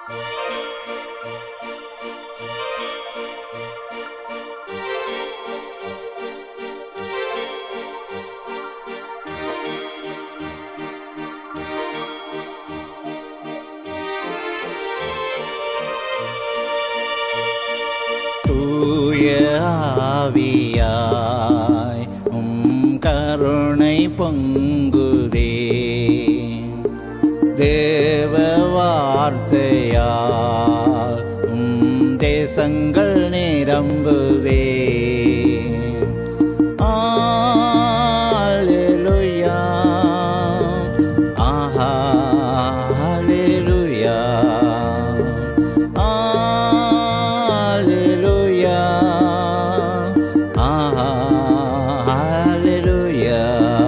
தூய ஆவியாய் உம் கருணை பொங்குதே தேவ வார்த்தையால் உம் தேசங்கள் நிரம்புதே Alleluia. ஆஹா, Alleluia. Alleluia. ஆஹா, Alleluia.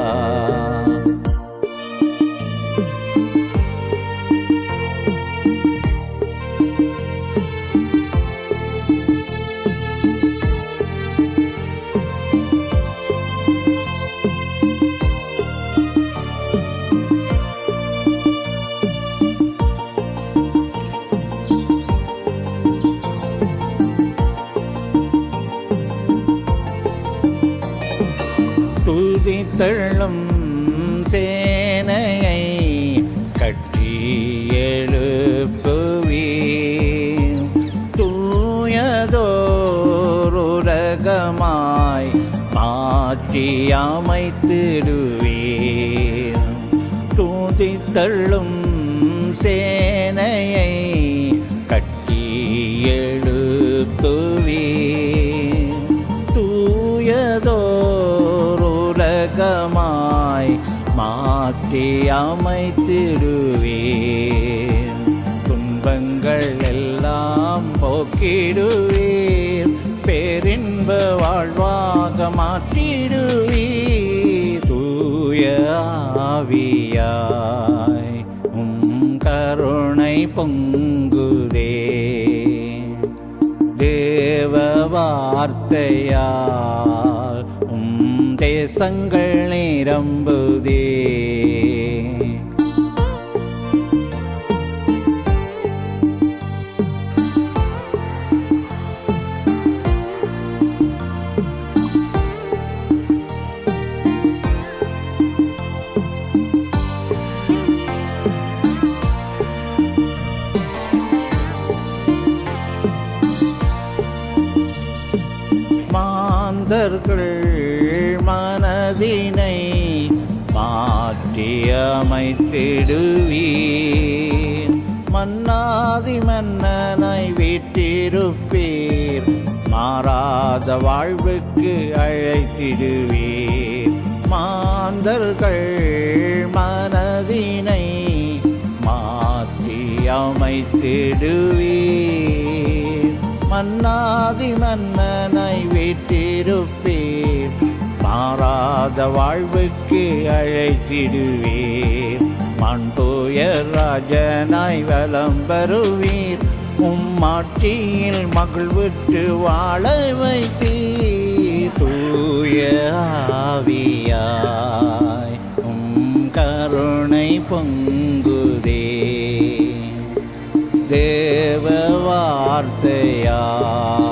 துதித்தள்ளும் சேனையை கட்டி எழுப்புவி தூயதோருரகமாய் மாற்றி அமைத்திடுவீர் துதித்தள்ளும் சேனையை கட்டி எழுப்புவீர் தூயதோருலகமாய் மாற்றி அமைத்திடுவீர் துன்பங்கள் எல்லாம் போக்கிடுவீர் பேரின்ப வாழ்வாக மாற்றிடுவீர் தூய ஆவியாய் உம் கருணை பொங்குதே தேவ வார்த்தையால் உம் தேசங்கள் நிரம்புதே மாந்தர்கள் மனதினை மாற்றி அமைத்திடுவீர் மன்னாதி மன்னனை விட்டிருப்பீர் மாறாத வாழ்வுக்கு அழைத்திடுவீர் மாந்தர்கள் மனதினை மாற்றி அமைத்திடுவீர் மன்னாதி மன்னனை விட்டிருப்பீர் மாறாத வாழ்வுக்கு அழைத்திடுவீர் மண்போய ராஜனாய் வலம் வருவீர் உம்மாட்சியில் மகிழ்வுற்று வாழ வைப்பீர் தூய ஆவியாய் உம் கருணை பொங்குதே தேவ வார்த்தையா